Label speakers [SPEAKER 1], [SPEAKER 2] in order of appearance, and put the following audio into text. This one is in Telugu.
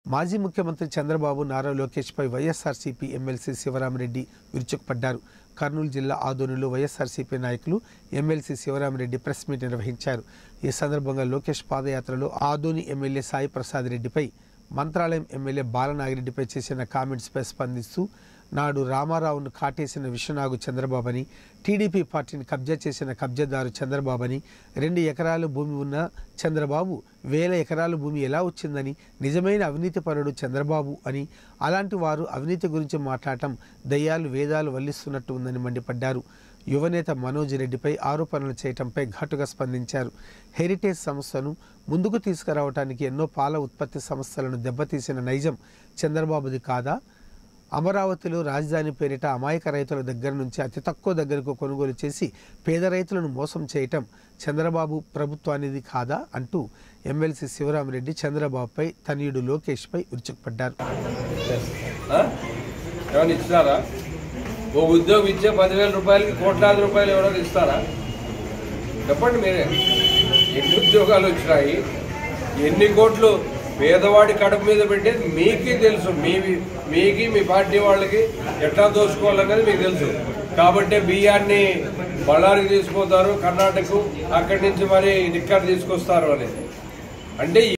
[SPEAKER 1] మాజీ ముఖ్యమంత్రి చంద్రబాబు నారా లోకేష్పై వైఎస్ఆర్సీపీ ఎమ్మెల్సీ శివరామరెడ్డి విరుచుకుపడ్డారు కర్నూలు జిల్లా ఆదోనిలో వైఎస్ఆర్సీపీ నాయకులు ఎమ్మెల్సీ శివరామరెడ్డి ప్రెస్ మీట్ నిర్వహించారు ఈ సందర్భంగా లోకేష్ పాదయాత్రలో ఆదోని ఎమ్మెల్యే సాయి ప్రసాద్ రెడ్డిపై మంత్రాలయం ఎమ్మెల్యే బాలనాగిరెడ్డిపై చేసిన కామెంట్స్పై స్పందిస్తూ నాడు రామారావును కాటేసిన విశ్వనాగు చంద్రబాబని టీడీపీ పార్టీని కబ్జా చేసిన కబ్జాదారు చంద్రబాబని రెండు ఎకరాలు భూమి ఉన్న చంద్రబాబు వేల ఎకరాల భూమి ఎలా వచ్చిందని నిజమైన అవినీతిపరుడు చంద్రబాబు అని అలాంటి వారు అవినీతి గురించి మాట్లాడటం దయ్యాలు వేదాలు వల్లిస్తున్నట్టు ఉందని మండిపడ్డారు యువనేత మనోజ్ రెడ్డిపై ఆరోపణలు చేయటంపై ఘాటుగా స్పందించారు హెరిటేజ్ సంస్థను ముందుకు తీసుకురావడానికి ఎన్నో పాల ఉత్పత్తి సంస్థలను దెబ్బతీసిన నైజం చంద్రబాబుది కాదా అమరావతిలో రాజధాని పేరిట అమాయక రైతుల దగ్గర నుంచి అతి తక్కువ దగ్గరకు కొనుగోలు చేసి పేద రైతులను మోసం చేయటం చంద్రబాబు ప్రభుత్వానిది కాదా అంటూ ఎమ్మెల్సీ శివరామరెడ్డి చంద్రబాబుపై తనయుడు లోకేష్పై విరుచుకుపడ్డారు
[SPEAKER 2] ఆ? ఏమైనా ఇస్తారా ఓ ఉద్యోగం ఇచ్చే పదివేల రూపాయలకి కోట్లాది రూపాయలు ఎవరైనా ఇస్తారా చెప్పండి మీరే ఎన్ని ఉద్యోగాలు వచ్చినాయి ఎన్ని కోట్లు పేదవాడి కడుపు మీద పెట్టేది మీకే తెలుసు మీ మీకి మీ పార్టీ వాళ్ళకి ఎట్లా దోచుకోవాలనేది మీకు తెలుసు కాబట్టి బియ్యాన్ని బళ్ళారికి తీసుకుపోతారు కర్ణాటకకు అక్కడి నుంచి మరి ఇక్కడ తీసుకొస్తారు అనేది అంటే